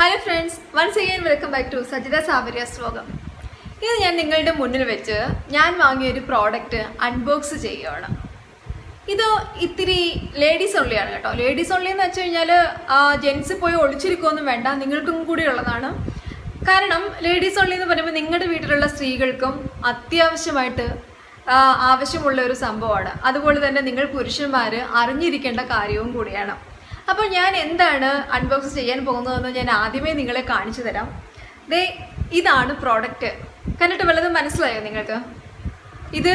hello friends once again welcome back to Sajitha സാവര്യ ശ്ലോകം ഇത് ഞാൻ നിങ്ങളുടെ മുന്നിൽ വെച്ച് ഞാൻ വാങ്ങിയ ഒരു പ്രോഡക്റ്റ് അൺബോക്സ് ചെയ്യുകയാണ് ഇത് ഇത്തിരി ലേഡീസ് ഒള്ളിയാണ് കേട്ടോ ലേഡീസ് ഒള്ളി എന്ന് വെച്ച് കഴിഞ്ഞാൽ ജെൻസ് പോയി ഒളിച്ചിരിക്കുമൊന്നും വേണ്ട നിങ്ങൾക്കും കൂടി ഉള്ളതാണ് കാരണം ലേഡീസ് ഒള്ളി എന്ന് പറയുമ്പോൾ നിങ്ങളുടെ വീട്ടിലുള്ള സ്ത്രീകൾക്കും അത്യാവശ്യമായിട്ട് ആ, ആവശ്യമുള്ള ഒരു സംഭവമാണ് അതുപോലെ തന്നെ നിങ്ങൾ പുരുഷന്മാർ അറിഞ്ഞിരിക്കേണ്ട കാര്യവും കൂടിയാണ് അപ്പോൾ ഞാൻ എന്താണ് അൺബോക്സ് ചെയ്യാൻ പോകുന്നതെന്ന് ഞാൻ ആദ്യമേ നിങ്ങളെ കാണിച്ചു തരാം ദേ ഇതാണ് പ്രോഡക്റ്റ് കണ്ടിട്ട് വല്ലതും മനസ്സിലായോ നിങ്ങൾക്ക് ഇത്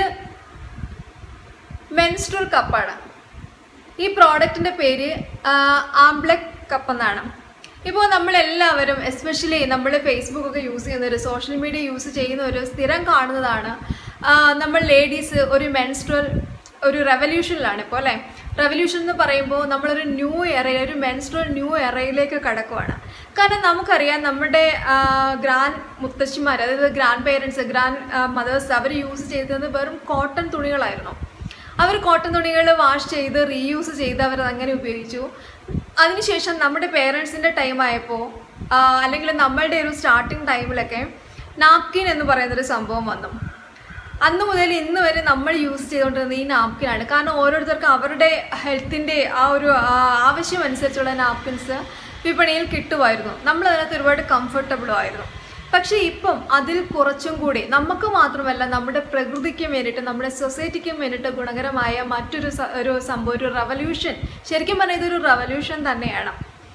മെൻസ്ട്രൽ കപ്പാണ് ഈ പ്രോഡക്റ്റിൻ്റെ പേര് ആംബ്ലക് കപ്പ് എന്നാണ് ഇപ്പോൾ നമ്മളെല്ലാവരും എസ്പെഷ്യലി നമ്മൾ ഫേസ്ബുക്ക് ഒക്കെ യൂസ് ചെയ്യുന്നവർ സോഷ്യൽ മീഡിയ യൂസ് ചെയ്യുന്നവർ സ്ഥിരം കാണുന്നതാണ് ആ, നമ്മൾ ലേഡീസ് ഒരു മെൻസ്ട്രൽ ഒരു റെവല്യൂഷനിലാണ് ഇപ്പോൾ അല്ലേ റെവല്യൂഷൻ എന്ന് പറയുമ്പോൾ നമ്മളൊരു ന്യൂ എറയിൽ ഒരു മെൻസ്ട്രൽ ന്യൂ എറയിലേക്ക് കടക്കുവാണ് കാരണം നമുക്കറിയാം നമ്മുടെ ഗ്രാൻഡ് മുത്തശ്ശിമാർ അതായത് ഗ്രാൻഡ് പേരൻസ് ഗ്രാൻഡ് മദേഴ്സ് അവർ യൂസ് ചെയ്തത് വെറും കോട്ടൺ തുണികളായിരുന്നു അവർ കോട്ടൺ തുണികൾ വാഷ് ചെയ്ത് റീയൂസ് ചെയ്ത് അവർ അങ്ങനെ ഉപയോഗിച്ചു അതിനുശേഷം നമ്മുടെ പേരൻസിൻ്റെ ടൈം ആയപ്പോൾ അല്ലെങ്കിൽ നമ്മളുടെ ഒരു സ്റ്റാർട്ടിങ് ടൈമിലൊക്കെ നാപ്കിൻ എന്ന് പറയുന്നൊരു സംഭവം വന്നു അന്ന് മുതൽ ഇന്ന് വരെ നമ്മൾ യൂസ് ചെയ്തുകൊണ്ടിരുന്ന ഈ നാപ്കിനാണ് കാരണം ഓരോരുത്തർക്കും അവരുടെ ഹെൽത്തിൻ്റെ ആ ഒരു ആ, ആവശ്യം അനുസരിച്ചുള്ള നാപ്കിൻസ് വിപണിയിൽ കിട്ടുമായിരുന്നു നമ്മൾ അതിനകത്ത് ഒരുപാട് കംഫർട്ടബിളും ആയിരുന്നു പക്ഷേ ഇപ്പം അതിൽ കുറച്ചും കൂടി നമുക്ക് മാത്രമല്ല നമ്മുടെ പ്രകൃതിക്ക് വേണ്ടിയിട്ട് നമ്മുടെ സൊസൈറ്റിക്കും വേണ്ടിയിട്ട് ഗുണകരമായ മറ്റൊരു സ- ഒരു സംഭവം ഒരു റവല്യൂഷൻ ശരിക്കും പറഞ്ഞാൽ ഇതൊരു റവല്യൂഷൻ തന്നെയാണ്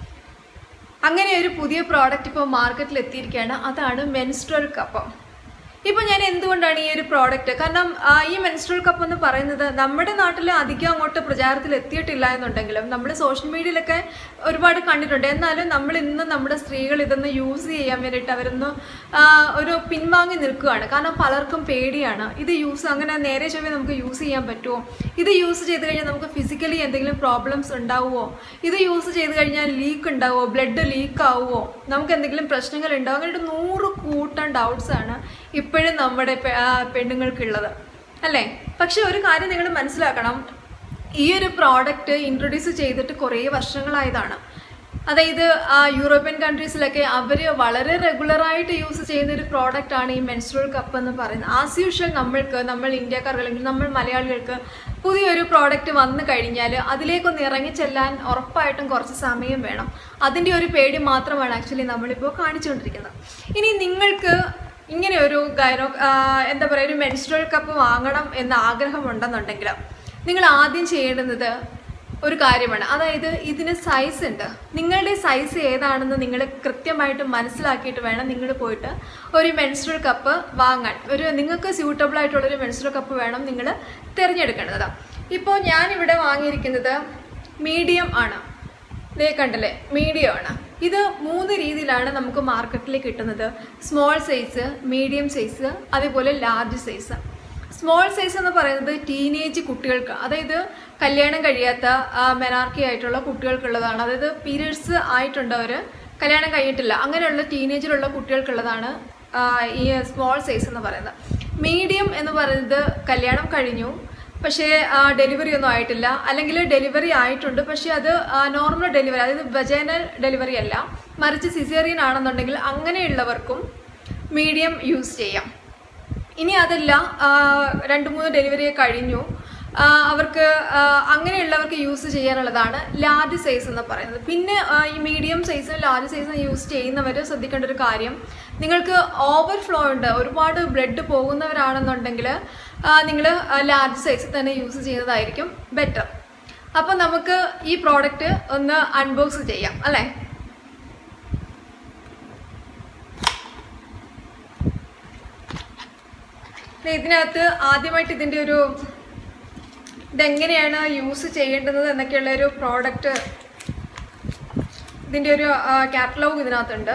അങ്ങനെ ഒരു പുതിയ പ്രോഡക്റ്റ് ഇപ്പോൾ മാർക്കറ്റിൽ എത്തിയിരിക്കുകയാണ് അതാണ് മെൻസ്ട്രൽ കപ്പ് ഇപ്പോൾ ഞാൻ എന്തുകൊണ്ടാണ് ഈ ഒരു പ്രോഡക്റ്റ് കാരണം ആ, ഈ മെൻസ്ട്രൽ കപ്പ് എന്ന് പറയുന്നത് നമ്മുടെ നാട്ടിൽ അധികം അങ്ങോട്ട് പ്രചാരത്തിൽ എത്തിയിട്ടില്ല എന്നുണ്ടെങ്കിലും നമ്മൾ സോഷ്യൽ മീഡിയയിലൊക്കെ ഒരുപാട് കണ്ടിട്ടുണ്ട് എന്നാലും നമ്മൾ ഇന്ന് നമ്മുടെ സ്ത്രീകൾ ഇതൊന്ന് യൂസ് ചെയ്യാൻ വേണ്ടിയിട്ട് അവരൊന്ന് ആ, ഒരു പിൻവാങ്ങി നിൽക്കുകയാണ് കാരണം പലർക്കും പേടിയാണ് ഇത് യൂസ് അങ്ങനെ നേരെ ചൊവ്വേ നമുക്ക് യൂസ് ചെയ്യാൻ പറ്റുമോ ഇത് യൂസ് ചെയ്ത് കഴിഞ്ഞാൽ നമുക്ക് ഫിസിക്കലി എന്തെങ്കിലും പ്രോബ്ലംസ് ഉണ്ടാവുമോ ഇത് യൂസ് ചെയ്ത് കഴിഞ്ഞാൽ ലീക്ക് ഉണ്ടാവുമോ ബ്ലഡ് ലീക്ക് ആവുമോ നമുക്ക് എന്തെങ്കിലും പ്രശ്നങ്ങൾ ഉണ്ടാവും അങ്ങനെയിട്ട് നൂറ് കൂട്ടം ഡൗട്ട്സ് ആണ് ഇപ്പോഴും നമ്മുടെ പെ- ആ, പെണ്ണുങ്ങൾക്കുള്ളത് അല്ലേ പക്ഷെ ഒരു കാര്യം നിങ്ങൾ മനസ്സിലാക്കണം ഈ ഒരു പ്രോഡക്റ്റ് ഇൻട്രൊഡ്യൂസ് ചെയ്തിട്ട് കുറേ വർഷങ്ങളായതാണ് അതായത് ആ, യൂറോപ്യൻ കൺട്രീസിലൊക്കെ അവർ വളരെ റെഗുലറായിട്ട് യൂസ് ചെയ്യുന്ന ഒരു പ്രോഡക്റ്റ് ആണ് ഈ മെൻസ്ട്രൽ കപ്പ് എന്ന് പറയുന്നത് ആസ് യൂഷ്വൽ നമ്മൾക്ക് നമ്മൾ ഇന്ത്യക്കാർക്ക് അല്ലെങ്കിൽ നമ്മൾ മലയാളികൾക്ക് പുതിയൊരു പ്രോഡക്റ്റ് വന്നു കഴിഞ്ഞാൽ അതിലേക്കൊന്ന് ഇറങ്ങി ചെല്ലാൻ ഉറപ്പായിട്ടും കുറച്ച് സമയം വേണം അതിൻ്റെ ഒരു പേടി മാത്രമാണ് ആക്ച്വലി നമ്മളിപ്പോൾ കാണിച്ചുകൊണ്ടിരിക്കുന്നത് ഇനി നിങ്ങൾക്ക് ഇങ്ങനെ ഒരു ഗൈനോ ആ, എന്താ പറയുക ഒരു മെൻസ്ട്രൽ കപ്പ് വാങ്ങണം എന്ന ആഗ്രഹമുണ്ടെന്നുണ്ടെങ്കിൽ നിങ്ങൾ ആദ്യം ചെയ്യേണ്ടുന്നത് ഒരു കാര്യമാണ് അതായത് ഇതിന് സൈസ് ഉണ്ട് നിങ്ങളുടെ സൈസ് ഏതാണെന്ന് നിങ്ങൾ കൃത്യമായിട്ട് മനസ്സിലാക്കിയിട്ട് വേണം നിങ്ങൾ പോയിട്ട് ഒരു മെൻസ്ട്രൽ കപ്പ് വാങ്ങാൻ ഒരു നിങ്ങൾക്ക് സ്യൂട്ടബിൾ ആയിട്ടുള്ളൊരു മെൻസ്ട്രൽ കപ്പ് വേണം നിങ്ങൾ തിരഞ്ഞെടുക്കേണ്ടത് ഇപ്പോൾ ഞാനിവിടെ വാങ്ങിയിരിക്കുന്നത് മീഡിയം ആണ് ദേ കണ്ടല്ലേ മീഡിയം ആണ് ഇത് മൂന്ന് രീതിയിലാണ് നമുക്ക് മാർക്കറ്റിൽ കിട്ടുന്നത് സ്മോൾ സൈസ് മീഡിയം സൈസ് അതേപോലെ ലാർജ് സൈസ് സ്മോൾ സൈസ് എന്ന് പറയുന്നത് ടീനേജ് കുട്ടികൾക്ക് അതായത് കല്യാണം കഴിയാത്ത മെനാർക്കി ആയിട്ടുള്ള കുട്ടികൾക്കുള്ളതാണ് അതായത് പീരിയഡ്സ് ആയിട്ടുണ്ട് അവർ കല്യാണം കഴിഞ്ഞിട്ടില്ല അങ്ങനെയുള്ള ടീനേജിലുള്ള കുട്ടികൾക്കുള്ളതാണ് ആ, ഈ സ്മോൾ സൈസ് എന്ന് പറയുന്നത് മീഡിയം എന്ന് പറയുന്നത് കല്യാണം കഴിഞ്ഞു പക്ഷേ ഡെലിവറി ഒന്നും ആയിട്ടില്ല അല്ലെങ്കിൽ ഡെലിവറി ആയിട്ടുണ്ട് പക്ഷേ അത് നോർമൽ ഡെലിവറി അതായത് വെജൈനൽ ഡെലിവറി അല്ല മറിച്ച് സിസേറിയൻ ആണെന്നുണ്ടെങ്കിൽ അങ്ങനെയുള്ളവർക്കും മീഡിയം യൂസ് ചെയ്യാം ഇനി അതല്ല ആ, രണ്ട് മൂന്ന് ഡെലിവറി കഴിഞ്ഞു ആ, അവർക്ക് ആ, അങ്ങനെയുള്ളവർക്ക് യൂസ് ചെയ്യാനുള്ളതാണ് ലാർജ് സൈസ് എന്ന് പറയുന്നത് പിന്നെ ആ, ഈ മീഡിയം സൈസും ലാർജ് സൈസും യൂസ് ചെയ്യുന്നവർ ശ്രദ്ധിക്കേണ്ട ഒരു കാര്യം നിങ്ങൾക്ക് ഓവർഫ്ലോ ഉണ്ട് ഒരുപാട് ബ്ലഡ് പോകുന്നവരാണെന്നുണ്ടെങ്കിൽ നിങ്ങൾ ലാർജ് സൈസ് തന്നെ യൂസ് ചെയ്യുന്നതായിരിക്കും ബെറ്റർ അപ്പോൾ നമുക്ക് ഈ പ്രോഡക്റ്റ് ഒന്ന് അൺബോക്സ് ചെയ്യാം അല്ലേ ദേ ഇതിനകത്ത് ആദ്യമായിട്ട് ഇതിൻ്റെ ഒരു ഇതെങ്ങനെയാണ് യൂസ് ചെയ്യേണ്ടത് എന്നൊക്കെയുള്ള ഒരു പ്രോഡക്റ്റ് ഇതിൻ്റെ ഒരു കാറ്റലോഗ് ഇതിനകത്തുണ്ട്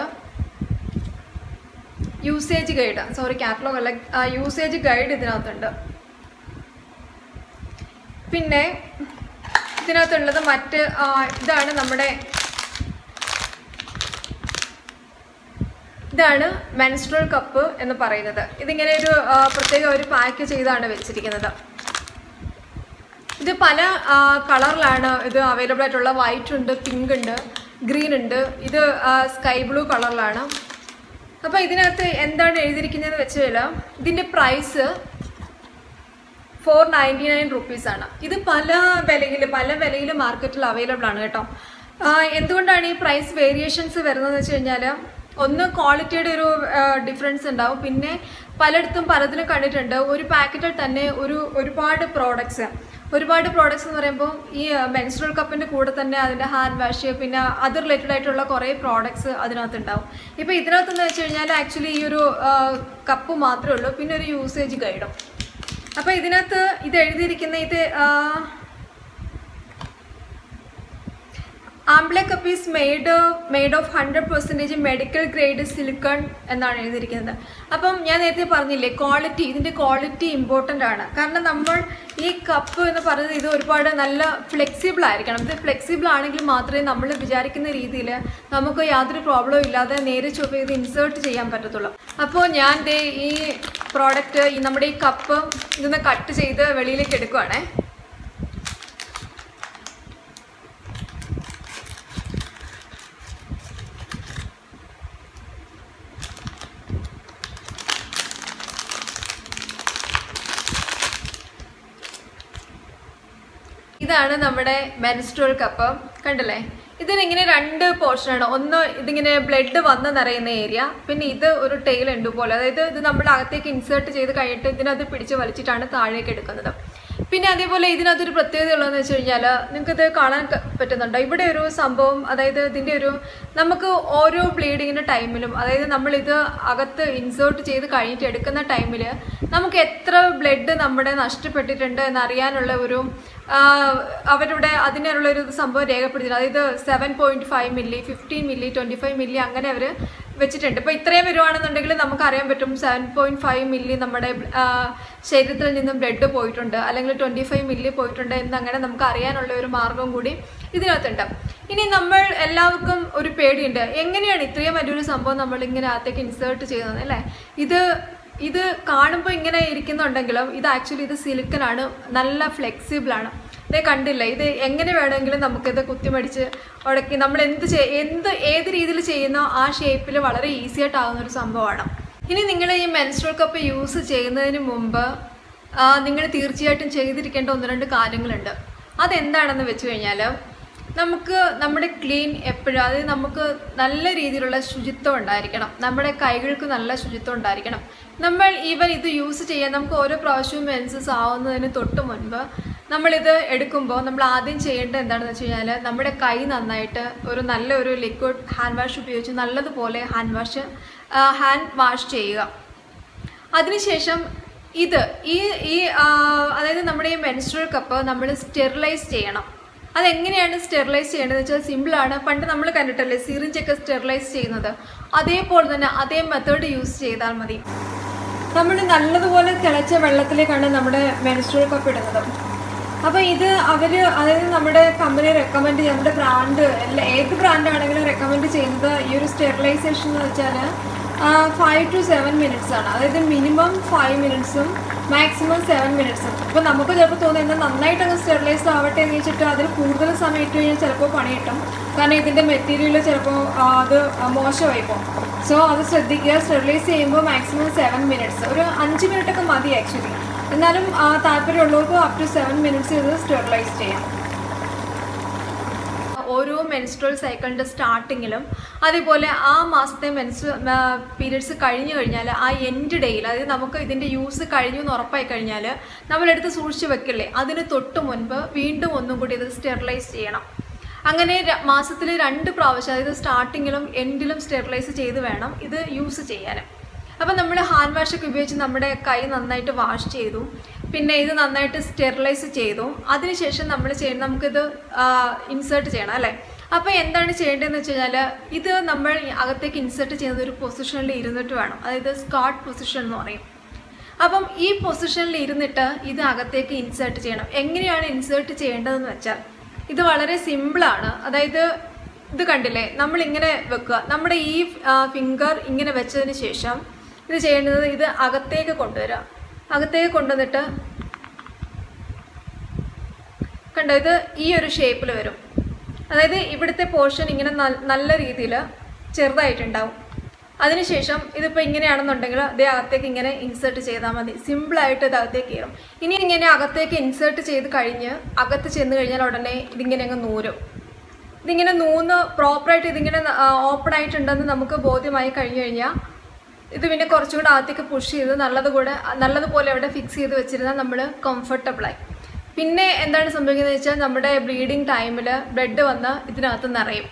യൂസേജ് ഗൈഡ് സോറി കാറ്റലോഗ് അല്ല യൂസേജ് ഗൈഡ് ഇതിനകത്തുണ്ട് പിന്നെ ഇതിനകത്തുള്ളത് മറ്റ് ആ, ഇതാണ് നമ്മുടെ ഇതാണ് മെൻസ്ട്രൽ കപ്പ് എന്ന് പറയുന്നത് ഇതിങ്ങനെ ഒരു ആ, പ്രത്യേക ഒരു പാക്ക് ചെയ്താണ് വെച്ചിരിക്കുന്നത് ഇത് പല കളറിലാണ് ഇത് അവൈലബിൾ ആയിട്ടുള്ള വൈറ്റ് ഉണ്ട് പിങ്ക് ഉണ്ട് ഗ്രീൻ ഉണ്ട് ഇത് സ്കൈ ബ്ലൂ കളറിലാണ് അപ്പോൾ ഇതിനകത്ത് എന്താണ് എഴുതിയിരിക്കുന്നതെന്ന് വെച്ച് കഴിഞ്ഞാൽ ഇതിൻ്റെ പ്രൈസ് ഫോർ നയൻറ്റി നയൻ റുപ്പീസാണ് ഇത് പല വിലയിൽ പല വിലയിൽ മാർക്കറ്റിൽ അവൈലബിൾ ആണ് കേട്ടോ ആ, എന്തുകൊണ്ടാണ് ഈ പ്രൈസ് വേരിയേഷൻസ് വരുന്നതെന്ന് വെച്ച് കഴിഞ്ഞാൽ ഒന്ന് ക്വാളിറ്റിയുടെ ഒരു ഡിഫറൻസ് ഉണ്ടാവും പിന്നെ പലയിടത്തും പലതിലും കണ്ടിട്ടുണ്ട് ഒരു പാക്കറ്റിൽ തന്നെ ഒരു ഒരുപാട് പ്രോഡക്ട്സ് ഒരുപാട് പ്രോഡക്ട്സ് എന്ന് പറയുമ്പോൾ ഈ മെൻസ്ട്രൽ കപ്പിൻ്റെ കൂടെ തന്നെ അതിൻ്റെ ഹാൻഡ് വാഷ് പിന്നെ അത് റിലേറ്റഡ് ആയിട്ടുള്ള കുറേ പ്രോഡക്ട്സ് അതിനകത്ത് ഉണ്ടാവും ഇപ്പോൾ ഇതിനകത്തെന്ന് വെച്ച് കഴിഞ്ഞാൽ ആക്ച്വലി ഈ ഒരു കപ്പ് മാത്രമേ ഉള്ളൂ പിന്നെ ഒരു യൂസേജ് ഗൈഡും അപ്പോൾ ഇതിനകത്ത് ഇത് എഴുതിയിരിക്കുന്ന ഇത് ആംബ്ലെ cup is made made of hundred percentage medical grade silicone എന്നാണ് എഴുതിയിരിക്കുന്നത് അപ്പം ഞാൻ നേരത്തെ പറഞ്ഞില്ലേ ക്വാളിറ്റി ഇതിൻ്റെ ക്വാളിറ്റി ഇമ്പോർട്ടൻ്റ് ആണ് കാരണം നമ്മൾ ഈ കപ്പ് എന്ന് പറയുന്നത് ഇത് ഒരുപാട് നല്ല ഫ്ലെക്സിബിൾ ആയിരിക്കണം ഇത് ഫ്ലെക്സിബിൾ ആണെങ്കിൽ മാത്രമേ നമ്മൾ വിചാരിക്കുന്ന രീതിയിൽ നമുക്ക് യാതൊരു പ്രോബ്ലവും ഇല്ലാതെ നേരെ ചൊവ്വ ഇത് ഇൻസേർട്ട് ചെയ്യാൻ പറ്റത്തുള്ളൂ അപ്പോൾ ഞാൻ ദേ ഈ പ്രോഡക്റ്റ് ഈ നമ്മുടെ ഈ കപ്പ് ഇതൊന്ന് കട്ട് ചെയ്ത് വെളിയിലേക്ക് എടുക്കുവാണേ ഇതാണ് നമ്മുടെ മെൻസ്ട്രോൾ കപ്പ് കണ്ടല്ലേ ഇതിനിങ്ങനെ രണ്ട് പോർഷനാണ് ഒന്ന് ഇതിങ്ങനെ ബ്ലഡ് വന്ന് നിറയുന്ന ഏരിയ പിന്നെ ഇത് ഒരു ടെയിൽ ഉണ്ട് പോലെ അതായത് ഇത് നമ്മൾ അകത്തേക്ക് ഇൻസേർട്ട് ചെയ്ത് കഴിഞ്ഞിട്ട് ഇതിനകത്ത് പിടിച്ച് വലിച്ചിട്ടാണ് താഴേക്ക് എടുക്കുന്നത് പിന്നെ അതേപോലെ ഇതിനകത്തൊരു പ്രത്യേകത ഉള്ളതെന്ന് വെച്ച് കഴിഞ്ഞാൽ നിങ്ങൾക്കിത് കാണാൻ ക- പറ്റുന്നുണ്ടോ ഇവിടെ ഒരു സംഭവം അതായത് ഇതിൻ്റെ ഒരു നമുക്ക് ഓരോ ബ്ലീഡിങ്ങിൻ്റെ ടൈമിലും അതായത് നമ്മളിത് അകത്ത് ഇൻസേർട്ട് ചെയ്ത് കഴിഞ്ഞിട്ട് എടുക്കുന്ന ടൈമിൽ നമുക്ക് എത്ര ബ്ലഡ് നമ്മുടെ നഷ്ടപ്പെട്ടിട്ടുണ്ട് എന്നറിയാനുള്ള ഒരു ആ, അവരുടെ അതിനുള്ള ഒരു സംഭവം രേഖപ്പെടുത്തിയിട്ടുണ്ട് അതായത് seven point five milli fifteen milli twenty five milli അങ്ങനെ അവർ വെച്ചിട്ടുണ്ട് ഇപ്പോൾ ഇത്രയും വരുവാണെന്നുണ്ടെങ്കിൽ നമുക്ക് അറിയാൻ പറ്റും സെവൻ പോയിന്റ് ഫൈവ് മില്ലി നമ്മുടെ ആ, ശരീരത്തിൽ നിന്നും ബ്ലഡ് പോയിട്ടുണ്ട് അല്ലെങ്കിൽ ട്വൻറ്റി ഫൈവ് മില്ലി പോയിട്ടുണ്ട് എന്നങ്ങനെ നമുക്ക് അറിയാനുള്ള ഒരു മാർഗം കൂടി ഇതിനകത്തുണ്ട് ഇനി നമ്മൾ എല്ലാവർക്കും ഒരു പേടിയുണ്ട് എങ്ങനെയാണ് ഇത്രയും വലിയൊരു സംഭവം നമ്മൾ ഇങ്ങനെ അകത്തേക്ക് ഇൻസേർട്ട് ചെയ്യുന്നത് അല്ലേ ഇത് ഇത് കാണുമ്പോൾ ഇങ്ങനെ ഇരിക്കുന്നുണ്ടെങ്കിലും ഇത് ആക്ച്വലി ഇത് സിലിക്കനാണ് നല്ല ഫ്ലെക്സിബിൾ ആണ് ഇതേ കണ്ടില്ല ഇത് എങ്ങനെ വേണമെങ്കിലും നമുക്കിത് കുത്തിമടിച്ച് ഉടക്കി നമ്മൾ എന്ത് ചെയ് എന്ത് ഏത് രീതിയിൽ ചെയ്യുന്നോ ആ ഷേപ്പിൽ വളരെ ഈസി ആയിട്ടാകുന്ന ഒരു സംഭവമാണ് ഇനി നിങ്ങൾ ഈ മെൻസ്ട്രൽ കപ്പ് യൂസ് ചെയ്യുന്നതിന് മുമ്പ് നിങ്ങൾ തീർച്ചയായിട്ടും ചെയ്തിരിക്കേണ്ട ഒന്ന് രണ്ട് കാര്യങ്ങളുണ്ട് അതെന്താണെന്ന് വെച്ച് കഴിഞ്ഞാൽ നമുക്ക് നമ്മുടെ ക്ലീൻ എപ്പോഴും അതായത് നമുക്ക് നല്ല രീതിയിലുള്ള ശുചിത്വം ഉണ്ടായിരിക്കണം നമ്മുടെ കൈകൾക്ക് നല്ല ശുചിത്വം ഉണ്ടായിരിക്കണം നമ്മൾ ഈവൻ ഇത് യൂസ് ചെയ്യാൻ നമുക്ക് ഓരോ പ്രാവശ്യവും മെൻസസ് ആവുന്നതിന് തൊട്ട് മുൻപ് നമ്മളിത് എടുക്കുമ്പോൾ നമ്മൾ ആദ്യം ചെയ്യേണ്ടത് എന്താണെന്ന് വെച്ച് കഴിഞ്ഞാൽ നമ്മുടെ കൈ നന്നായിട്ട് ഒരു നല്ല ഒരു ലിക്വിഡ് ഹാൻഡ് വാഷ് ഉപയോഗിച്ച് നല്ലതുപോലെ ഹാൻഡ് വാഷ് ഹാൻഡ് വാഷ് ചെയ്യുക അതിനുശേഷം ഇത് ഈ ഈ ആ, അതായത് നമ്മുടെ ഈ മെൻസ്ട്രൽ കപ്പ് നമ്മൾ സ്റ്റെറിലൈസ് ചെയ്യണം അതെങ്ങനെയാണ് സ്റ്റെറിലൈസ് ചെയ്യേണ്ടത് വെച്ചാൽ സിമ്പിളാണ് പണ്ട് നമ്മൾ കണ്ടിട്ടല്ലേ സിറിഞ്ചൊക്കെ സ്റ്റെറിലൈസ് ചെയ്യുന്നത് അതേപോലെ തന്നെ അതേ മെത്തേഡ് യൂസ് ചെയ്താൽ മതി നമ്മൾ നല്ലതുപോലെ തിളച്ച വെള്ളത്തിലേക്കാണ് നമ്മുടെ മെൻസ്ട്രൽ കപ്പ് ഇടുന്നത് അപ്പോൾ ഇത് അവർ അതായത് നമ്മുടെ കമ്പനി റെക്കമെൻഡ് ചെയ്യുന്ന നമ്മുടെ ബ്രാൻഡ് എല്ലാ ഏത് ബ്രാൻഡ് ആണെങ്കിലും റെക്കമെൻഡ് ചെയ്യുന്നത് ഈ ഒരു സ്റ്റെറിലൈസേഷൻ എന്ന് വെച്ചാൽ ഫൈവ് ടു സെവൻ മിനിറ്റ്സ് ആണ് അതായത് മിനിമം ഫൈവ് മിനിറ്റ്സും മാക്സിമം സെവൻ മിനിറ്റ്സും അപ്പോൾ നമുക്ക് ചിലപ്പോൾ തോന്നും എന്നാൽ നന്നായിട്ട് അങ്ങ് സ്റ്റെറിലൈസ് ആവട്ടെ എന്ന് വെച്ചിട്ട് അതിൽ കൂടുതൽ സമയം ഇട്ട് കഴിഞ്ഞാൽ ചിലപ്പോൾ പണി കിട്ടും കാരണം ഇതിൻ്റെ മെറ്റീരിയൽ ചിലപ്പോൾ ആ, അത് മോശമായി പോകും സോ അത് ശ്രദ്ധിക്കുക സ്റ്റെറിലൈസ് ചെയ്യുമ്പോൾ മാക്സിമം സെവൻ മിനിറ്റ്സ് ഒരു അഞ്ച് മിനിറ്റ് ഒക്കെ മതി ആക്ച്വലി എന്നാലും ആ, താല്പര്യമുള്ളവർക്ക് അപ് ടു സെവൻ മിനിറ്റ്സ് ഇത് സ്റ്റെറിലൈസ് ചെയ്യാം ഓരോ മെൻസ്ട്രൽ സൈക്കിളിൻ്റെ സ്റ്റാർട്ടിങ്ങിലും അതേപോലെ ആ മാസത്തെ മെൻസ് പീരിയഡ്സ് കഴിഞ്ഞു കഴിഞ്ഞാൽ ആ എൻഡ് ഡേയിൽ അതായത് നമുക്ക് ഇതിൻ്റെ യൂസ് കഴിഞ്ഞു എന്ന് ഉറപ്പായി കഴിഞ്ഞാൽ നമ്മളെടുത്ത് സൂക്ഷിച്ച് വെക്കില്ലേ അതിന് തൊട്ട് മുൻപ് വീണ്ടും ഒന്നും കൂടി ഇത് സ്റ്റെറിലൈസ് ചെയ്യണം അങ്ങനെ മാസത്തിൽ രണ്ട് പ്രാവശ്യം അതായത് സ്റ്റാർട്ടിങ്ങിലും എൻഡിലും സ്റ്റെറിലൈസ് ചെയ്ത് വേണം ഇത് യൂസ് ചെയ്യാൻ അപ്പം നമ്മൾ ഹാൻഡ് വാഷൊക്കെ ഉപയോഗിച്ച് നമ്മുടെ കൈ നന്നായിട്ട് വാഷ് ചെയ്തു പിന്നെ ഇത് നന്നായിട്ട് സ്റ്റെറിലൈസ് ചെയ്തു അതിനുശേഷം നമ്മൾ ചെയ്യുന്ന നമുക്കിത് ഇൻസേർട്ട് ചെയ്യണം അല്ലേ അപ്പോൾ എന്താണ് ചെയ്യേണ്ടതെന്ന് വെച്ച് കഴിഞ്ഞാൽ ഇത് നമ്മൾ അകത്തേക്ക് ഇൻസേർട്ട് ചെയ്യുന്നത് ഒരു പൊസിഷനിൽ ഇരുന്നിട്ട് വേണം അതായത് സ്കാർട്ട് പൊസിഷൻ എന്ന് പറയും അപ്പം ഈ പൊസിഷനിൽ ഇരുന്നിട്ട് ഇത് അകത്തേക്ക് ഇൻസേർട്ട് ചെയ്യണം എങ്ങനെയാണ് ഇൻസേർട്ട് ചെയ്യേണ്ടതെന്ന് വെച്ചാൽ ഇത് വളരെ സിമ്പിളാണ് അതായത് ഇത് കണ്ടില്ലേ നമ്മൾ ഇങ്ങനെ വെക്കുക നമ്മുടെ ഈ ഫിംഗർ ഇങ്ങനെ വെച്ചതിന് ശേഷം ഇത് ചെയ്യേണ്ടത് ഇത് അകത്തേക്ക് കൊണ്ടുവരിക അകത്തേക്ക് കൊണ്ടുവന്നിട്ട് കണ്ടോ ഇത് ഈ ഒരു ഷേപ്പിൽ വരും അതായത് ഇവിടുത്തെ പോർഷൻ ഇങ്ങനെ നൽ- നല്ല രീതിയിൽ ചെറുതായിട്ടുണ്ടാവും അതിനുശേഷം ഇതിപ്പോൾ ഇങ്ങനെയാണെന്നുണ്ടെങ്കിൽ അതേ അകത്തേക്ക് ഇങ്ങനെ ഇൻസേർട്ട് ചെയ്താൽ മതി സിമ്പിളായിട്ട് ഇത് അകത്തേക്ക് കയറും ഇനി ഇങ്ങനെ അകത്തേക്ക് ഇൻസേർട്ട് ചെയ്ത് കഴിഞ്ഞ് അകത്ത് ചെന്ന് കഴിഞ്ഞാൽ ഉടനെ ഇതിങ്ങനെ അങ്ങ് നൂരും ഇതിങ്ങനെ നൂന്ന് പ്രോപ്പറായിട്ട് ഇതിങ്ങനെ ഓപ്പൺ ആയിട്ടുണ്ടെന്ന് നമുക്ക് ബോധ്യമായി കഴിഞ്ഞു കഴിഞ്ഞാൽ ഇത് പിന്നെ കുറച്ചും കൂടെ അകത്തേക്ക് പുഷ് ചെയ്ത് നല്ലത് കൂടെ നല്ലതുപോലെ അവിടെ ഫിക്സ് ചെയ്ത് വെച്ചിരുന്നാൽ നമ്മൾ കംഫർട്ടബിളായി പിന്നെ എന്താണ് സംഭവിക്കുന്നത് വെച്ചാൽ നമ്മുടെ ബ്ലീഡിങ് ടൈമിൽ ബ്ലഡ് വന്ന് ഇതിനകത്ത് നിറയും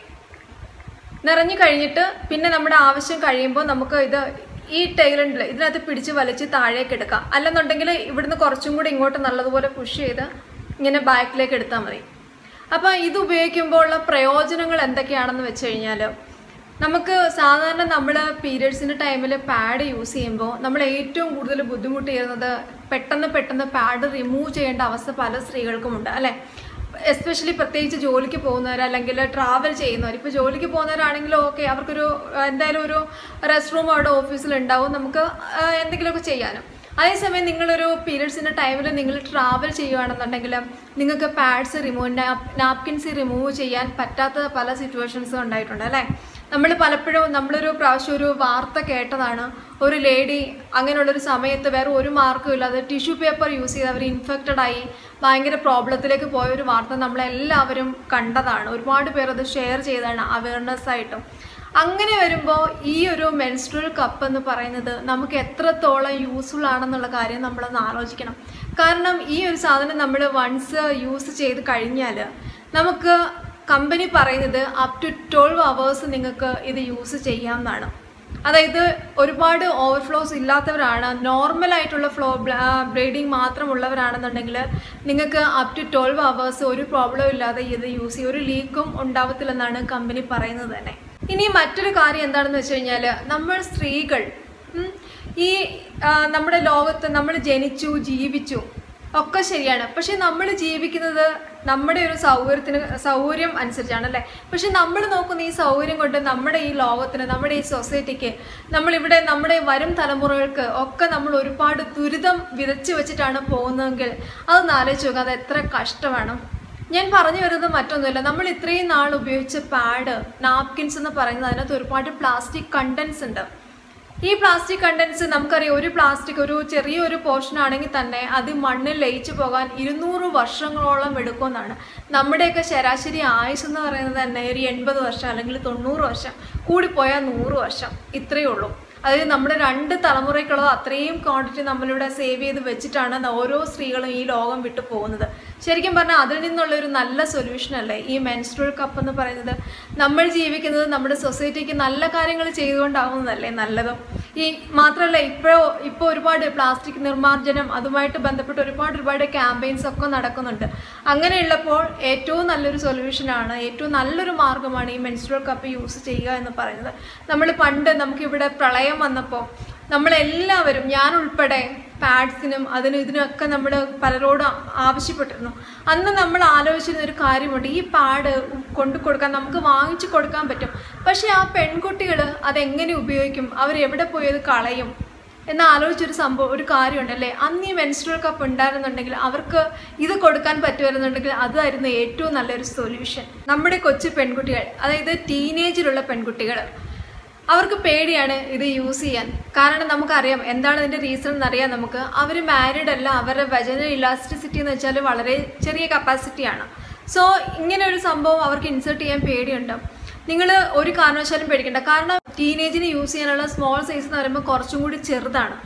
നിറഞ്ഞു കഴിഞ്ഞിട്ട് പിന്നെ നമ്മുടെ ആവശ്യം കഴിയുമ്പോൾ നമുക്ക് ഇത് ഈ ടൈലൻഡിൽ ഇതിനകത്ത് പിടിച്ച് വലിച്ച് താഴേക്ക് എടുക്കാം അല്ലെന്നുണ്ടെങ്കിൽ ഇവിടുന്ന് കുറച്ചും കൂടി ഇങ്ങോട്ട് നല്ലതുപോലെ പുഷ് ചെയ്ത് ഇങ്ങനെ ബാക്കിലേക്ക് എടുത്താൽ മതി അപ്പോൾ ഇത് ഉപയോഗിക്കുമ്പോൾ ഉള്ള പ്രയോജനങ്ങൾ എന്തൊക്കെയാണെന്ന് വെച്ച് കഴിഞ്ഞാൽ നമുക്ക് സാധാരണ നമ്മൾ പീരിയഡ്സിൻ്റെ ടൈമിൽ പാഡ് യൂസ് ചെയ്യുമ്പോൾ നമ്മൾ ഏറ്റവും കൂടുതൽ ബുദ്ധിമുട്ട് ചെയ്യുന്നത് പെട്ടെന്ന് പെട്ടെന്ന് പാഡ് റിമൂവ് ചെയ്യേണ്ട അവസ്ഥ പല സ്ത്രീകൾക്കുമുണ്ട് അല്ലേ എസ്പെഷ്യലി പ്രത്യേകിച്ച് ജോലിക്ക് പോകുന്നവർ അല്ലെങ്കിൽ ട്രാവൽ ചെയ്യുന്നവർ ഇപ്പോൾ ജോലിക്ക് പോകുന്നവരാണെങ്കിലും ഓക്കെ അവർക്കൊരു ആ, എന്തായാലും ഒരു റെസ്റ്റ് റൂം അവിടെ ഓഫീസിൽ ഉണ്ടാവും നമുക്ക് ആ, എന്തെങ്കിലുമൊക്കെ ചെയ്യാനും അതേസമയം നിങ്ങളൊരു പീരിയഡ്സിൻ്റെ ടൈമിൽ നിങ്ങൾ ട്രാവൽ ചെയ്യുകയാണെന്നുണ്ടെങ്കിൽ നിങ്ങൾക്ക് പാഡ്സ് റിമൂവ് നാപ്കിൻസ് റിമൂവ് ചെയ്യാൻ പറ്റാത്ത പല സിറ്റുവേഷൻസും ഉണ്ടായിട്ടുണ്ട് അല്ലേ നമ്മൾ പലപ്പോഴും നമ്മളൊരു പ്രാവശ്യം ഒരു വാർത്ത കേട്ടതാണ് ഒരു ലേഡി അങ്ങനെയുള്ളൊരു സമയത്ത് വേറെ ഒരു മാർക്കും ഇല്ലാതെ ടിഷ്യൂ പേപ്പർ യൂസ് ചെയ്ത് അവർ ഇൻഫെക്റ്റഡ് ആയി ഭയങ്കര പ്രോബ്ലത്തിലേക്ക് പോയ ഒരു വാർത്ത നമ്മളെല്ലാവരും കണ്ടതാണ് ഒരുപാട് പേർ അത് ഷെയർ ചെയ്തതാണ് അവയർനെസ് ആയിട്ടും അങ്ങനെ വരുമ്പോൾ ഈ ഒരു മെൻസ്ട്രൽ കപ്പ് എന്ന് പറയുന്നത് നമുക്ക് എത്രത്തോളം യൂസ്ഫുൾ ആണെന്നുള്ള കാര്യം നമ്മളൊന്ന് ആലോചിക്കണം കാരണം ഈ ഒരു സാധനം നമ്മൾ വൺസ് യൂസ് ചെയ്ത് കഴിഞ്ഞാൽ നമുക്ക് കമ്പനി പറയുന്നത് അപ് ടു ട്വൽവ് അവേഴ്സ് നിങ്ങൾക്ക് ഇത് യൂസ് ചെയ്യാവുന്നതാണ് അതായത് ഒരുപാട് ഓവർഫ്ലോസ് ഇല്ലാത്തവരാണ് നോർമൽ ആയിട്ടുള്ള ഫ്ലോ ബ്ലീഡിങ് മാത്രമുള്ളവരാണെന്നുണ്ടെങ്കിൽ നിങ്ങൾക്ക് അപ് ടു ട്വൽവ് അവേഴ്സ് ഒരു പ്രോബ്ലം ഇല്ലാതെ ഇത് യൂസ് ചെയ്യും ഒരു ലീക്കും ഉണ്ടാവത്തില്ലെന്നാണ് കമ്പനി പറയുന്നത് തന്നെ ഇനി മറ്റൊരു കാര്യം എന്താണെന്ന് വെച്ച് കഴിഞ്ഞാൽ നമ്മൾ സ്ത്രീകൾ ഉം, ഈ ആ, നമ്മുടെ ലോകത്ത് നമ്മൾ ജനിച്ചു ജീവിച്ചു ഒക്കെ ശരിയാണ് പക്ഷെ നമ്മൾ ജീവിക്കുന്നത് നമ്മുടെ ഒരു സൗകര്യത്തിന് സൗകര്യം അനുസരിച്ചാണ് അല്ലേ പക്ഷെ നമ്മൾ നോക്കുന്ന ഈ സൗകര്യം കൊണ്ട് നമ്മുടെ ഈ ലോകത്തിന് നമ്മുടെ ഈ സൊസൈറ്റിക്ക് നമ്മളിവിടെ നമ്മുടെ വരും തലമുറകൾക്ക് ഒക്കെ നമ്മൾ ഒരുപാട് ദുരിതം വിതച്ചു വെച്ചിട്ടാണ് പോകുന്നതെങ്കിൽ അതൊന്ന് ആലോചിച്ച് നോക്കുക അത് എത്ര കഷ്ടമാണ് ഞാൻ പറഞ്ഞു വരുന്നത് മറ്റൊന്നുമില്ല നമ്മൾ ഇത്രയും നാൾ ഉപയോഗിച്ച പാഡ് നാപ്കിൻസ് എന്ന് പറയുന്നത് അതിനകത്ത് ഒരുപാട് പ്ലാസ്റ്റിക് കണ്ടൻസ് ഉണ്ട് ഈ പ്ലാസ്റ്റിക് കണ്ടൻസ് നമുക്കറിയാം ഒരു പ്ലാസ്റ്റിക് ഒരു ചെറിയൊരു പോർഷൻ ആണെങ്കിൽ തന്നെ അത് മണ്ണിൽ ലയിച്ചു പോകാൻ ഇരുന്നൂറ് വർഷങ്ങളോളം എടുക്കുമെന്നാണ് നമ്മുടെയൊക്കെ ശരാശരി ആയുസ് എന്ന് പറയുന്നത് തന്നെ ഒരു എൺപത് വർഷം അല്ലെങ്കിൽ തൊണ്ണൂറ് വർഷം കൂടിപ്പോയാൽ നൂറ് വർഷം ഇത്രയേ ഉള്ളൂ അതായത് നമ്മുടെ രണ്ട് തലമുറയ്ക്കുള്ളത് അത്രയും ക്വാണ്ടിറ്റി നമ്മളിവിടെ സേവ് ചെയ്ത് വെച്ചിട്ടാണ് ന- ഓരോ സ്ത്രീകളും ഈ ലോകം വിട്ടു പോകുന്നത് ശരിക്കും പറഞ്ഞാൽ അതിൽ നിന്നുള്ള ഒരു നല്ല സൊല്യൂഷൻ അല്ലേ ഈ മെൻസ്ട്രൽ കപ്പ് എന്ന് പറയുന്നത് നമ്മൾ ജീവിക്കുന്നത് നമ്മുടെ സൊസൈറ്റിക്ക് നല്ല കാര്യങ്ങൾ ചെയ്തുകൊണ്ടാവുന്നതല്ലേ നല്ലതും ഈ മാത്രമല്ല ഇപ്പോഴോ ഇപ്പോൾ ഒരുപാട് പ്ലാസ്റ്റിക് നിർമ്മാർജ്ജനം അതുമായിട്ട് ബന്ധപ്പെട്ട് ഒരുപാട് ഒരുപാട് ക്യാമ്പയിൻസ് ഒക്കെ നടക്കുന്നുണ്ട് അങ്ങനെയുള്ളപ്പോൾ ഏറ്റവും നല്ലൊരു സൊല്യൂഷനാണ് ഏറ്റവും നല്ലൊരു മാർഗ്ഗമാണ് ഈ മെൻസ്ട്രൽ കപ്പ് യൂസ് ചെയ്യുക എന്ന് പറയുന്നത് നമ്മൾ പണ്ട് നമുക്കിവിടെ പ്രളയം വന്നപ്പോൾ നമ്മളെല്ലാവരും ഞാൻ ഉൾപ്പെടെ പാഡ്സിനും അതിനും ഇതിനൊക്കെ നമ്മൾ പലരോടും ആവശ്യപ്പെട്ടിരുന്നു അന്ന് നമ്മൾ ആലോചിച്ചിരുന്ന ഒരു കാര്യമുണ്ട് ഈ പാഡ് കൊണ്ടു കൊടുക്കാൻ നമുക്ക് വാങ്ങിച്ചു കൊടുക്കാൻ പറ്റും പക്ഷേ ആ പെൺകുട്ടികൾ അതെങ്ങനെ ഉപയോഗിക്കും അവരെവിടെ പോയി അത് കളയും എന്ന് ആലോചിച്ചൊരു സംഭവം ഒരു കാര്യമുണ്ടല്ലേ അന്ന് ഈ മെൻസ്ട്രൽ കപ്പ് ഉണ്ടായിരുന്നുണ്ടെങ്കിൽ അവർക്ക് ഇത് കൊടുക്കാൻ പറ്റുമായിരുന്നുണ്ടെങ്കിൽ അതായിരുന്നു ഏറ്റവും നല്ലൊരു സൊല്യൂഷൻ നമ്മുടെ കൊച്ചു പെൺകുട്ടികൾ അതായത് ടീനേജിലുള്ള പെൺകുട്ടികൾ അവർക്ക് പേടിയാണ് ഇത് യൂസ് ചെയ്യാൻ കാരണം നമുക്കറിയാം എന്താണ് ഇതിൻ്റെ റീസൺ എന്നറിയാം നമുക്ക് അവർ മാരീഡ് അല്ല അവരുടെ വജന ഇലാസ്റ്റിസിറ്റി എന്ന് വെച്ചാൽ വളരെ ചെറിയ കപ്പാസിറ്റിയാണ് സോ ഇങ്ങനെ ഒരു സംഭവം അവർക്ക് ഇൻസേർട്ട് ചെയ്യാൻ പേടിയുണ്ട് നിങ്ങൾ ഒരു കാരണവശാലും പേടിക്കണ്ട കാരണം ടീനേജിന് യൂസ് ചെയ്യാനുള്ള സ്മോൾ സൈസ് എന്ന് പറയുമ്പോൾ കുറച്ചും കൂടി ചെറുതാണ്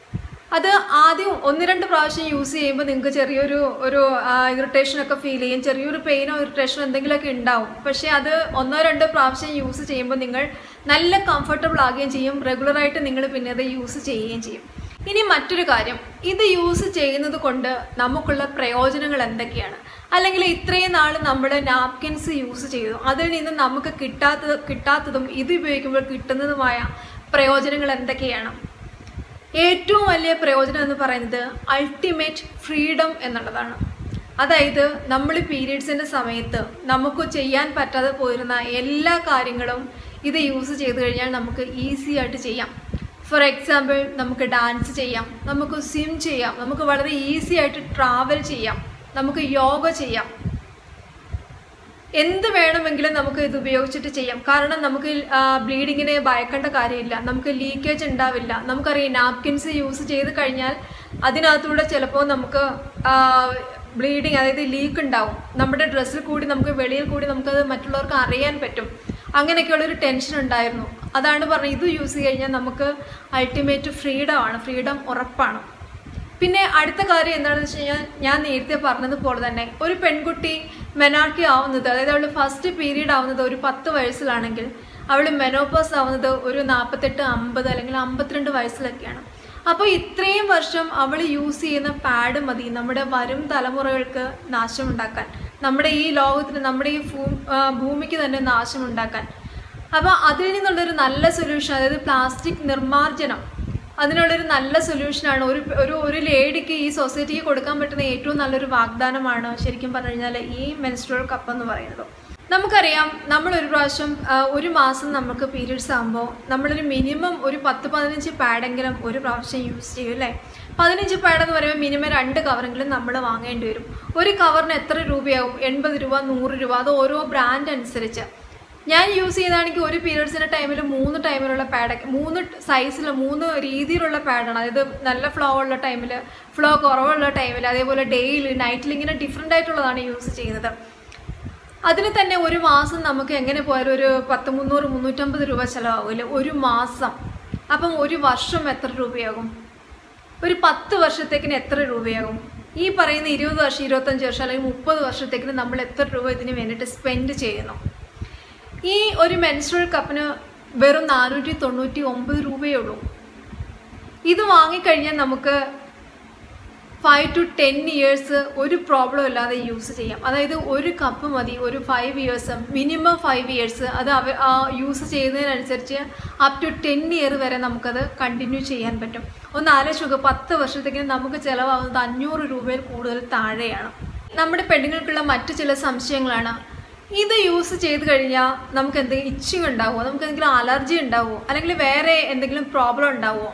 അത് ആദ്യം ഒന്ന് രണ്ട് പ്രാവശ്യം യൂസ് ചെയ്യുമ്പോൾ നിങ്ങൾക്ക് ചെറിയൊരു ഒരു ഇറിറ്റേഷൻ ഒക്കെ ഫീൽ ചെയ്യും ചെറിയൊരു പെയിനോ ഇറിറ്റേഷനോ എന്തെങ്കിലുമൊക്കെ ഉണ്ടാവും പക്ഷേ അത് ഒന്നോ രണ്ടോ പ്രാവശ്യം യൂസ് ചെയ്യുമ്പോൾ നിങ്ങൾ നല്ല കംഫർട്ടബിൾ ആകുകയും ചെയ്യും റെഗുലറായിട്ട് നിങ്ങൾ പിന്നെ അത് യൂസ് ചെയ്യുകയും ചെയ്യും ഇനി മറ്റൊരു കാര്യം ഇത് യൂസ് ചെയ്യുന്നത് കൊണ്ട് നമുക്കുള്ള പ്രയോജനങ്ങൾ എന്തൊക്കെയാണ് അല്ലെങ്കിൽ ഇത്രയും നാൾ നമ്മൾ നാപ്കിൻസ് യൂസ് ചെയ്തു അതിൽ നിന്ന് നമുക്ക് കിട്ടാത്തത് കിട്ടാത്തതും ഇത് ഉപയോഗിക്കുമ്പോൾ കിട്ടുന്നതുമായ പ്രയോജനങ്ങൾ എന്തൊക്കെയാണ് ഏറ്റവും വലിയ പ്രയോജനം എന്ന് പറയുന്നത് അൾട്ടിമേറ്റ് ഫ്രീഡം എന്നുള്ളതാണ് അതായത് നമ്മൾ പീരീഡ്സിൻ്റെ സമയത്ത് നമുക്ക് ചെയ്യാൻ പറ്റാതെ പോയിരുന്ന എല്ലാ കാര്യങ്ങളും ഇത് യൂസ് ചെയ്ത് കഴിഞ്ഞാൽ നമുക്ക് ഈസി ആയിട്ട് ചെയ്യാം ഫോർ എക്സാമ്പിൾ നമുക്ക് ഡാൻസ് ചെയ്യാം നമുക്ക് സ്വിം ചെയ്യാം നമുക്ക് വളരെ ഈസി ആയിട്ട് ട്രാവൽ ചെയ്യാം നമുക്ക് യോഗ ചെയ്യാം എന്ത് വേണമെങ്കിലും നമുക്ക് ഇത് ഉപയോഗിച്ചിട്ട് ചെയ്യാം കാരണം നമുക്ക് ബ്ലീഡിങ്ങിനെ ഭയക്കേണ്ട കാര്യമില്ല നമുക്ക് ലീക്കേജ് ഉണ്ടാവില്ല നമുക്കറിയാം നാപ്കിൻസ് യൂസ് ചെയ്ത് കഴിഞ്ഞാൽ അതിനകത്തൂടെ ചിലപ്പോൾ നമുക്ക് ബ്ലീഡിങ് അതായത് ലീക്ക് ഉണ്ടാവും നമ്മുടെ ഡ്രസ്സിൽ കൂടി നമുക്ക് വെളിയിൽ കൂടി നമുക്കത് മറ്റുള്ളവർക്ക് അറിയാൻ പറ്റും അങ്ങനെയൊക്കെയുള്ളൊരു ടെൻഷൻ ഉണ്ടായിരുന്നു അതാണ് പറഞ്ഞത് ഇത് യൂസ് ചെയ്ത് കഴിഞ്ഞാൽ നമുക്ക് അൾട്ടിമേറ്റ് ഫ്രീഡം ആണ് ഫ്രീഡം ഉറപ്പാണ് പിന്നെ അടുത്ത കാര്യം എന്താണെന്ന് വെച്ച് കഴിഞ്ഞാൽ ഞാൻ നേരത്തെ പറഞ്ഞതുപോലെ തന്നെ ഒരു പെൺകുട്ടി മെനാർക്കി ആവുന്നത് അതായത് അവൾ ഫസ്റ്റ് പീരീഡ് ആവുന്നത് ഒരു പത്ത് വയസ്സിലാണെങ്കിൽ അവൾ മെനോപോസ് ആവുന്നത് ഒരു നാൽപ്പത്തെട്ട് അമ്പത് അല്ലെങ്കിൽ അമ്പത്തിരണ്ട് വയസ്സിലൊക്കെയാണ് അപ്പോൾ ഇത്രയും വർഷം അവൾ യൂസ് ചെയ്യുന്ന പാഡ് മതി നമ്മുടെ വരും തലമുറകൾക്ക് നാശമുണ്ടാക്കാൻ നമ്മുടെ ഈ ലോകത്തിന് നമ്മുടെ ഈ ഭൂ- ആ, ഭൂമിക്ക് തന്നെ നാശമുണ്ടാക്കാൻ അപ്പോൾ അതിൽ നിന്നുള്ളൊരു നല്ല സൊല്യൂഷൻ അതായത് പ്ലാസ്റ്റിക് നിർമ്മാർജ്ജനം അതിനുള്ളൊരു നല്ല സൊല്യൂഷനാണ് ഒരു ഒരു ഒരു ലേഡിക്ക് ഈ സൊസൈറ്റിക്ക് കൊടുക്കാൻ പറ്റുന്ന ഏറ്റവും നല്ലൊരു വാഗ്ദാനമാണ് ശരിക്കും പറഞ്ഞു കഴിഞ്ഞാൽ ഈ മെൻസ്ട്രൽ കപ്പ് എന്ന് പറയുന്നത് നമുക്കറിയാം നമ്മൾ ഒരു പ്രാവശ്യം ആ, ഒരു മാസം നമുക്ക് പീരീഡ്സ് ആകുമ്പോൾ നമ്മളൊരു മിനിമം ഒരു പത്ത് പതിനഞ്ച് പാഡെങ്കിലും ഒരു പ്രാവശ്യം യൂസ് ചെയ്യും അല്ലേ പതിനഞ്ച് പാഡ് എന്ന് പറയുമ്പോൾ മിനിമം രണ്ട് കവറെങ്കിലും നമ്മൾ വാങ്ങേണ്ടി വരും ഒരു കവറിന് എത്ര രൂപയാവും എൺപത് രൂപ നൂറ് രൂപ അത് ഓരോ ബ്രാൻഡ് അനുസരിച്ച് ഞാൻ യൂസ് ചെയ്താണെങ്കിൽ ഒരു പീരിയഡ്സിൻ്റെ ടൈമിൽ മൂന്ന് ടൈമിലുള്ള പാഡൊക്കെ മൂന്ന് സൈസിൽ മൂന്ന് രീതിയിലുള്ള പാഡാണ് അതായത് നല്ല ഫ്ലോ ഉള്ള ടൈമിൽ ഫ്ലോ കുറവുള്ള ടൈമിൽ അതേപോലെ ഡെയിലി നൈറ്റിൽ ഇങ്ങനെ ഡിഫറെൻ്റ് ആയിട്ടുള്ളതാണ് യൂസ് ചെയ്യുന്നത് അതിന് തന്നെ ഒരു മാസം നമുക്ക് എങ്ങനെ പോയാലും ഒരു പത്ത് മുന്നൂറ് മുന്നൂറ്റമ്പത് രൂപ ചിലവാകില്ല ഒരു മാസം അപ്പം ഒരു വർഷം എത്ര രൂപയാകും ഒരു പത്ത് വർഷത്തേക്കിന് എത്ര രൂപയാകും ഈ പറയുന്ന ഇരുപത് വർഷം ഇരുപത്തഞ്ച് വർഷം അല്ലെങ്കിൽ മുപ്പത് വർഷത്തേക്കിന് നമ്മൾ എത്ര രൂപ ഇതിന് വേണ്ടിയിട്ട് സ്പെൻഡ് ചെയ്യുന്നു ഈ ഒരു മെൻസ്ട്രൽ കപ്പിന് വെറും നാനൂറ്റി തൊണ്ണൂറ്റി ഒമ്പത് രൂപയേ ഉള്ളൂ ഇത് വാങ്ങിക്കഴിഞ്ഞാൽ നമുക്ക് ഫൈവ് ടു ടെൻ ഇയേഴ്സ് ഒരു പ്രോബ്ലം ഇല്ലാതെ യൂസ് ചെയ്യാം അതായത് ഒരു കപ്പ് മതി ഒരു five years minimum five years അത് അവ യൂസ് ചെയ്യുന്നതിനനുസരിച്ച് അപ് ടു ടെൻ ഇയർ വരെ നമുക്കത് കണ്ടിന്യൂ ചെയ്യാൻ പറ്റും ഒന്ന് ആലോചിച്ച് പത്ത് വർഷത്തേക്ക് നമുക്ക് ചിലവാകുന്നത് അഞ്ഞൂറ് രൂപയിൽ കൂടുതൽ താഴെയാണ് നമ്മുടെ പെണ്ണുങ്ങൾക്കുള്ള മറ്റു ചില സംശയങ്ങളാണ് ഇത് യൂസ് ചെയ്ത് കഴിഞ്ഞാൽ നമുക്ക് എന്തെങ്കിലും ഇച്ചിങ് ഉണ്ടാവുമോ നമുക്ക് എന്തെങ്കിലും അലർജി ഉണ്ടാവുമോ അല്ലെങ്കിൽ വേറെ എന്തെങ്കിലും പ്രോബ്ലം ഉണ്ടാവുമോ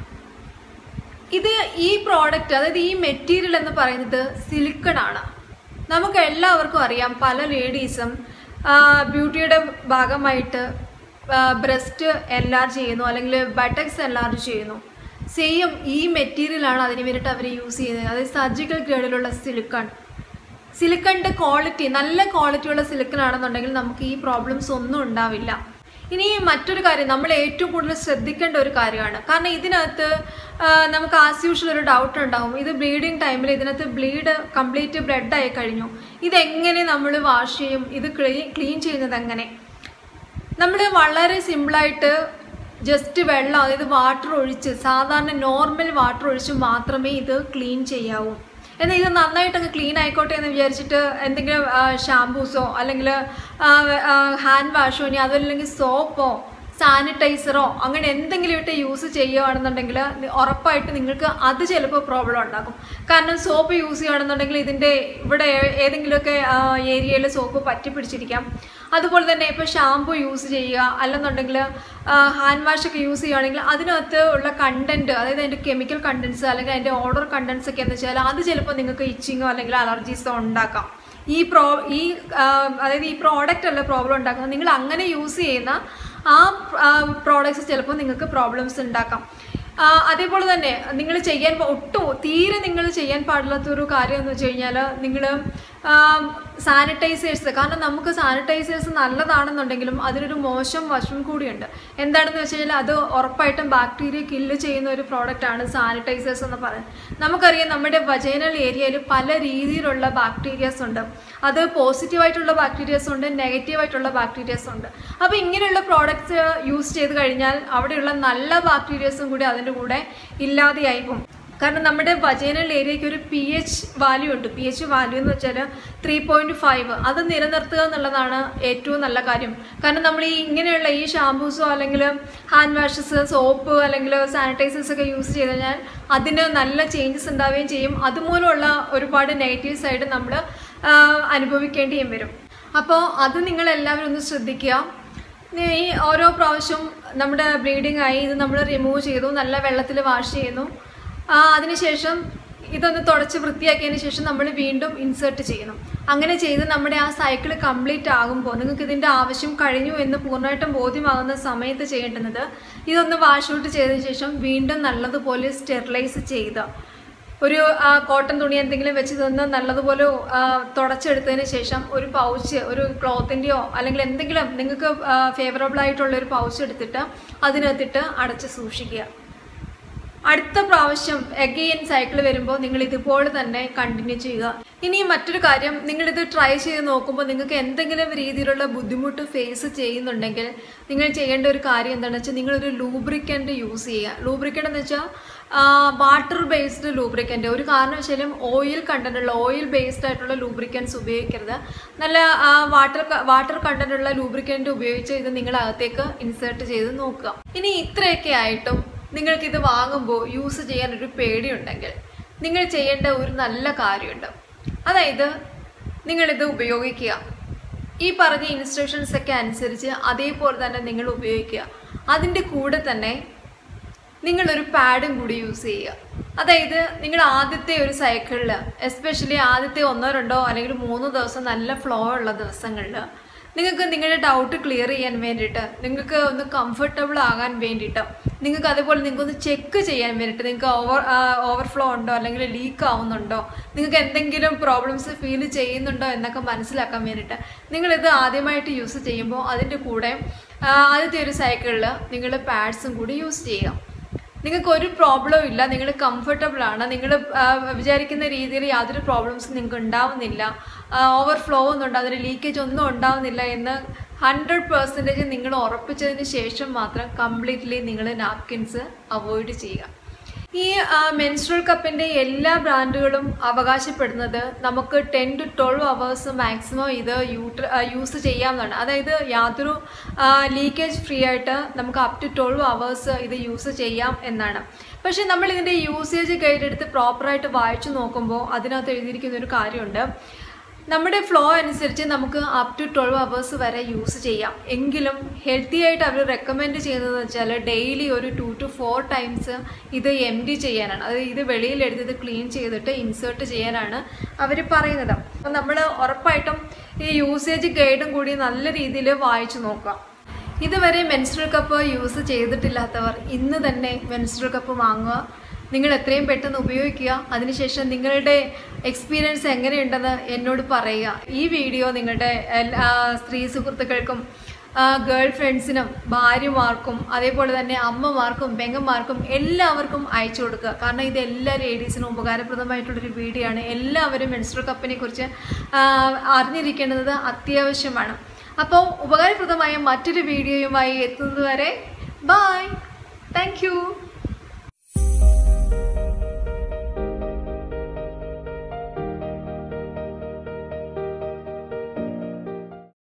ഇത് ഈ പ്രോഡക്റ്റ് അതായത് ഈ മെറ്റീരിയൽ എന്ന് പറയുന്നത് സിലിക്കൺ ആണ് നമുക്ക് എല്ലാവർക്കും അറിയാം പല ലേഡീസും ബ്യൂട്ടിയുടെ ഭാഗമായിട്ട് ബ്രസ്റ്റ് എൻലാർജ് ചെയ്യുന്നു അല്ലെങ്കിൽ ബട്ടക്സ് എൻലാർജ് ചെയ്യുന്നു സെയിം ഈ മെറ്റീരിയലാണ് അതിന് വേണ്ടിയിട്ട് അവർ യൂസ് ചെയ്യുന്നത് അതായത് സർജിക്കൽ ഗ്രേഡിലുള്ള സിലിക്കൺ സിലിക്കണിൻ്റെ ക്വാളിറ്റി നല്ല ക്വാളിറ്റിയുള്ള സിലിക്കൺ ആണെന്നുണ്ടെങ്കിൽ നമുക്ക് ഈ പ്രോബ്ലംസ് ഒന്നും ഉണ്ടാവില്ല ഇനി മറ്റൊരു കാര്യം നമ്മൾ ഏറ്റവും കൂടുതൽ ശ്രദ്ധിക്കേണ്ട ഒരു കാര്യമാണ് കാരണം ഇതിനകത്ത് ആ, നമുക്ക് ആസ് യൂഷ്വൽ ഒരു ഡൗട്ട് ഉണ്ടാവും ഇത് ബ്ലീഡിങ് ടൈമിൽ ഇതിനകത്ത് ബ്ലീഡ് കംപ്ലീറ്റ് ബ്ലഡ് ആയി കഴിഞ്ഞു ഇതെങ്ങനെ നമ്മൾ വാഷ് ചെയ്യും ഇത് ക്ലീൻ ക്ലീൻ ചെയ്യുന്നത് എങ്ങനെ നമ്മൾ വളരെ സിമ്പിളായിട്ട് ജസ്റ്റ് വെള്ളം അതായത് വാട്ടർ ഒഴിച്ച് സാധാരണ നോർമൽ വാട്ടർ ഒഴിച്ച് മാത്രമേ ഇത് ക്ലീൻ ചെയ്യാവൂ എന്നാൽ ഇത് നന്നായിട്ട് അങ്ങ് ക്ലീൻ ആയിക്കോട്ടെ എന്ന് വിചാരിച്ചിട്ട് എന്തെങ്കിലും ഷാംപൂസോ അല്ലെങ്കിൽ ഹാൻഡ് വാഷോ ഇനി അതല്ലെങ്കിൽ സോപ്പോ സാനിറ്റൈസറോ അങ്ങനെ എന്തെങ്കിലും ഇട്ട് യൂസ് ചെയ്യുകയാണെന്നുണ്ടെങ്കിൽ ഉറപ്പായിട്ട് നിങ്ങൾക്ക് അത് ചിലപ്പോൾ പ്രോബ്ലം ഉണ്ടാക്കും കാരണം സോപ്പ് യൂസ് ചെയ്യുകയാണെന്നുണ്ടെങ്കിൽ ഇതിൻ്റെ ഇവിടെ ഏ- ഏതെങ്കിലുമൊക്കെ ഏരിയയിൽ സോപ്പ് പറ്റി പിടിച്ചിരിക്കാം അതുപോലെ തന്നെ ഇപ്പോൾ ഷാമ്പു യൂസ് ചെയ്യുക അല്ലെന്നുണ്ടെങ്കിൽ ഹാൻഡ് വാഷ് ഒക്കെ യൂസ് ചെയ്യുകയാണെങ്കിൽ അതിനകത്ത് ഉള്ള കണ്ടന്റ് അതായത് അതിൻ്റെ കെമിക്കൽ കണ്ടൻസ് അല്ലെങ്കിൽ അതിൻ്റെ ഓർഡർ കണ്ടൻസ് ഒക്കെ എന്ന് വെച്ചാൽ അത് ചിലപ്പോൾ നിങ്ങൾക്ക് ഇച്ചിങ്ങോ അല്ലെങ്കിൽ അലർജീസോ ഉണ്ടാക്കാം ഈ പ്രോ ഈ ആ, അതായത് ഈ പ്രോഡക്റ്റ് അല്ല പ്രോബ്ലം ഉണ്ടാക്കുന്നത് നിങ്ങൾ അങ്ങനെ യൂസ് ചെയ്യുന്ന ആ പ്രോഡക്ട്സ് ചിലപ്പോൾ നിങ്ങൾക്ക് പ്രോബ്ലംസ് ഉണ്ടാക്കാം ആ, അതേപോലെ തന്നെ നിങ്ങൾ ചെയ്യാൻ പ- ഒട്ടും തീരെ നിങ്ങൾ ചെയ്യാൻ പാടില്ലാത്തൊരു കാര്യം എന്ന് വെച്ച് കഴിഞ്ഞാൽ നിങ്ങൾ സാനിറ്റൈസേഴ്സ് കാരണം നമുക്ക് സാനിറ്റൈസേഴ്സ് നല്ലതാണെന്നുണ്ടെങ്കിലും അതിനൊരു മോശം വശം കൂടിയുണ്ട് എന്താണെന്ന് വെച്ച് കഴിഞ്ഞാൽ അത് ഉറപ്പായിട്ടും ബാക്ടീരിയ കില്ല് ചെയ്യുന്ന ഒരു പ്രോഡക്റ്റാണ് സാനിറ്റൈസേഴ്സ് എന്ന് പറയുന്നത് നമുക്കറിയാം നമ്മുടെ വജൈനൽ ഏരിയയിൽ പല രീതിയിലുള്ള ബാക്ടീരിയസ് ഉണ്ട് അത് പോസിറ്റീവായിട്ടുള്ള ബാക്ടീരിയസ് ഉണ്ട് നെഗറ്റീവായിട്ടുള്ള ബാക്ടീരിയസ് ഉണ്ട് അപ്പോൾ ഇങ്ങനെയുള്ള പ്രോഡക്റ്റ്സ് യൂസ് ചെയ്ത് കഴിഞ്ഞാൽ അവിടെയുള്ള നല്ല ബാക്ടീരിയസും കൂടി അതിൻ്റെ കൂടെ ഇല്ലാതെയായി പോകും കാരണം നമ്മുടെ വജൈനൽ ഏരിയയ്ക്ക് ഒരു പി എച്ച് വാല്യൂ ഉണ്ട് പി എച്ച് വാല്യൂ എന്ന് വെച്ചാൽ ത്രീ പോയിൻറ്റ് ഫൈവ് അത് നിലനിർത്തുക എന്നുള്ളതാണ് ഏറ്റവും നല്ല കാര്യം കാരണം നമ്മൾ ഈ ഇങ്ങനെയുള്ള ഈ ഷാമ്പൂസോ അല്ലെങ്കിൽ ഹാൻഡ് വാഷസ് സോപ്പ് അല്ലെങ്കിൽ സാനിറ്റൈസേഴ്സ് ഒക്കെ യൂസ് ചെയ്ത് കഴിഞ്ഞാൽ അതിന് നല്ല ചേഞ്ചസ് ഉണ്ടാവുകയും ചെയ്യും അതുമൂലമുള്ള ഒരുപാട് നെഗറ്റീവ് സൈഡ് നമ്മൾ അനുഭവിക്കേണ്ടിയും വരും അപ്പോൾ അത് നിങ്ങൾ എല്ലാവരും ഒന്ന് ശ്രദ്ധിക്കുക ഈ ഓരോ പ്രാവശ്യം നമ്മുടെ ബ്ലീഡിംഗ് ആയി ഇത് നമ്മൾ റിമൂവ് ചെയ്തു നല്ല വെള്ളത്തിൽ വാഷ് ചെയ്യുന്നു ആ, അതിനുശേഷം ഇതൊന്ന് തുടച്ച് വൃത്തിയാക്കിയതിന് ശേഷം നമ്മൾ വീണ്ടും ഇൻസേർട്ട് ചെയ്യണം അങ്ങനെ ചെയ്ത് നമ്മുടെ ആ സൈക്കിൾ കംപ്ലീറ്റ് ആകുമ്പോൾ നിങ്ങൾക്ക് ഇതിൻ്റെ ആവശ്യം കഴിഞ്ഞു എന്ന് പൂർണ്ണമായിട്ടും ബോധ്യമാകുന്ന സമയത്ത് ചെയ്യേണ്ടുന്നത് ഇതൊന്ന് വാഷ് ഔട്ട് ചെയ്തതിന് ശേഷം വീണ്ടും നല്ലതുപോലെ സ്റ്റെറിലൈസ് ചെയ്ത് ഒരു ആ, കോട്ടൺ തുണി എന്തെങ്കിലും വെച്ച് ഇതൊന്ന് നല്ലതുപോലെ ആ, തുടച്ചെടുത്തതിന് ശേഷം ഒരു പൗച്ച് ഒരു ക്ലോത്തിൻ്റെയോ അല്ലെങ്കിൽ എന്തെങ്കിലും നിങ്ങൾക്ക് ഫേവറബിൾ ആയിട്ടുള്ള ഒരു പൗച്ച് എടുത്തിട്ട് അതിനകത്തിട്ട് അടച്ച് സൂക്ഷിക്കുക അടുത്ത പ്രാവശ്യം എഗെയിൻ സൈക്കിൾ വരുമ്പോൾ നിങ്ങൾ ഇതുപോലെ തന്നെ കണ്ടിന്യൂ ചെയ്യുക ഇനി മറ്റൊരു കാര്യം നിങ്ങളിത് ട്രൈ ചെയ്ത് നോക്കുമ്പോൾ നിങ്ങൾക്ക് എന്തെങ്കിലും രീതിയിലുള്ള ബുദ്ധിമുട്ട് ഫേസ് ചെയ്യുന്നുണ്ടെങ്കിൽ നിങ്ങൾ ചെയ്യേണ്ട ഒരു കാര്യം എന്താണെന്ന് വെച്ചാൽ നിങ്ങളൊരു ലൂബ്രിക്കൻ്റ് യൂസ് ചെയ്യുക ലൂബ്രിക്കൻ്റ് എന്ന് വെച്ചാൽ വാട്ടർ ബേസ്ഡ് ലൂബ്രിക്കൻ്റ് ഒരു കാരണവശാലും ഓയിൽ കണ്ടന്റുള്ള ഓയിൽ ബേസ്ഡ് ആയിട്ടുള്ള ലൂബ്രിക്കൻസ് ഉപയോഗിക്കരുത് നല്ല വാട്ടർ വാട്ടർ കണ്ടന്റുള്ള ലൂബ്രിക്കൻ്റ് ഉപയോഗിച്ച് ഇത് നിങ്ങൾ അകത്തേക്ക് ഇൻസേർട്ട് ചെയ്ത് നോക്കുക ഇനി ഇത്രയൊക്കെ ആയിട്ടും നിങ്ങൾക്കിത് വാങ്ങുമ്പോൾ യൂസ് ചെയ്യാൻ ഒരു പേടിയുണ്ടെങ്കിൽ നിങ്ങൾ ചെയ്യേണ്ട ഒരു നല്ല കാര്യമുണ്ട് അതായത് നിങ്ങളിത് ഉപയോഗിക്കുക ഈ പറഞ്ഞ ഇൻസ്ട്രക്ഷൻസ് ഒക്കെ അനുസരിച്ച് അതേപോലെ തന്നെ നിങ്ങൾ ഉപയോഗിക്കുക അതിൻ്റെ കൂടെ തന്നെ നിങ്ങളൊരു പാഡും കൂടി യൂസ് ചെയ്യുക അതായത് നിങ്ങൾ ആദ്യത്തെ ഒരു സൈക്കിളിൽ എസ്പെഷ്യലി ആദ്യത്തെ ഒന്നോ രണ്ടോ അല്ലെങ്കിൽ മൂന്നോ ദിവസം നല്ല ഫ്ലോ ഉള്ള ദിവസങ്ങളിൽ നിങ്ങൾക്ക് നിങ്ങളുടെ ഡൗട്ട് ക്ലിയർ ചെയ്യാൻ വേണ്ടിയിട്ട് നിങ്ങൾക്ക് ഒന്ന് കംഫർട്ടബിൾ ആകാൻ വേണ്ടിയിട്ട് നിങ്ങൾക്ക് അതേപോലെ നിങ്ങൾക്കൊന്ന് ചെക്ക് ചെയ്യാൻ വേണ്ടിയിട്ട് നിങ്ങൾക്ക് ഓവർ ഓവർഫ്ലോ ഉണ്ടോ അല്ലെങ്കിൽ ലീക്ക് ആവുന്നുണ്ടോ നിങ്ങൾക്ക് എന്തെങ്കിലും പ്രോബ്ലംസ് ഫീൽ ചെയ്യുന്നുണ്ടോ എന്നൊക്കെ മനസ്സിലാക്കാൻ വേണ്ടിയിട്ട് നിങ്ങളിത് ആദ്യമായിട്ട് യൂസ് ചെയ്യുമ്പോൾ അതിൻ്റെ കൂടെ ആ, ആദ്യത്തെ ഒരു സൈക്കിളിൽ നിങ്ങൾ പാഡ്സും കൂടി യൂസ് ചെയ്യുക നിങ്ങൾക്ക് ഒരു പ്രോബ്ലവും ഇല്ല നിങ്ങൾ കംഫർട്ടബിൾ ആണ് നിങ്ങൾ വിചാരിക്കുന്ന രീതിയിൽ യാതൊരു പ്രോബ്ലംസും നിങ്ങൾക്ക് ഉണ്ടാവുന്നില്ല ഓവർഫ്ലോ ഒന്നും ഉണ്ടാകുന്നില്ല ലീക്കേജ് ഒന്നും ഉണ്ടാവുന്നില്ല എന്ന് ഹൺഡ്രഡ് പെർസെൻറ്റേജ് നിങ്ങൾ ഉറപ്പിച്ചതിന് ശേഷം മാത്രം കംപ്ലീറ്റ്ലി നിങ്ങൾ നാപ്കിൻസ് അവോയ്ഡ് ചെയ്യുക ഈ മെൻസ്ട്രൽ കപ്പിൻ്റെ എല്ലാ ബ്രാൻഡുകളും അവകാശപ്പെടുന്നത് നമുക്ക് ten to twelve hours maximum ഇത് യൂട്ര യൂസ് ചെയ്യാവുന്നതാണ് അതായത് യാതൊരു ലീക്കേജ് ഫ്രീ ആയിട്ട് നമുക്ക് അപ് ടു ട്വൽവ് അവേഴ്സ് ഇത് യൂസ് ചെയ്യാം എന്നാണ് പക്ഷേ നമ്മൾ ഇതിൻ്റെ യൂസേജ് ഗൈഡ് എടുത്ത് പ്രോപ്പറായിട്ട് വായിച്ചു നോക്കുമ്പോൾ അതിനകത്ത് എഴുതിയിരിക്കുന്ന ഒരു കാര്യമുണ്ട് നമ്മുടെ ഫ്ലോ അനുസരിച്ച് നമുക്ക് അപ് ടു ട്വൽവ് അവേഴ്സ് വരെ യൂസ് ചെയ്യാം എങ്കിലും ഹെൽത്തി ആയിട്ട് അവർ റെക്കമെൻഡ് ചെയ്യുന്നതെന്ന് വെച്ചാൽ ഡെയിലി ഒരു ടു ടു ഫോർ ടൈംസ് ഇത് എം ഡി ചെയ്യാനാണ് അതായത് ഇത് വെളിയിലെടുത്ത് ഇത് ക്ലീൻ ചെയ്തിട്ട് ഇൻസേർട്ട് ചെയ്യാനാണ് അവർ പറയുന്നത് അപ്പം നമ്മൾ ഉറപ്പായിട്ടും ഈ യൂസേജ് ഗൈഡും കൂടി നല്ല രീതിയിൽ വായിച്ചു നോക്കാം ഇതുവരെ മെൻസ്ട്രൽ കപ്പ് യൂസ് ചെയ്തിട്ടില്ലാത്തവർ ഇന്ന് തന്നെ മെൻസ്ട്രൽ കപ്പ് വാങ്ങുക നിങ്ങൾ എത്രയും പെട്ടെന്ന് ഉപയോഗിക്കുക അതിനുശേഷം നിങ്ങളുടെ എക്സ്പീരിയൻസ് എങ്ങനെയുണ്ടെന്ന് എന്നോട് പറയുക ഈ വീഡിയോ നിങ്ങളുടെ എല്ലാ സ്ത്രീ സുഹൃത്തുക്കൾക്കും ഗേൾ ഫ്രണ്ട്സിനും ഭാര്യമാർക്കും അതേപോലെ തന്നെ അമ്മമാർക്കും പെങ്ങന്മാർക്കും എല്ലാവർക്കും അയച്ചു കൊടുക്കുക കാരണം ഇത് എല്ലാ ലേഡീസിനും ഉപകാരപ്രദമായിട്ടുള്ളൊരു വീഡിയോ ആണ് എല്ലാവരും മെൻസ്ട്രൽ കപ്പിനെ കുറിച്ച് ആ, അറിഞ്ഞിരിക്കേണ്ടത് അത്യാവശ്യമാണ് അപ്പോൾ ഉപകാരപ്രദമായ മറ്റൊരു വീഡിയോയുമായി എത്തുന്നത് വരെ ബായ് താങ്ക്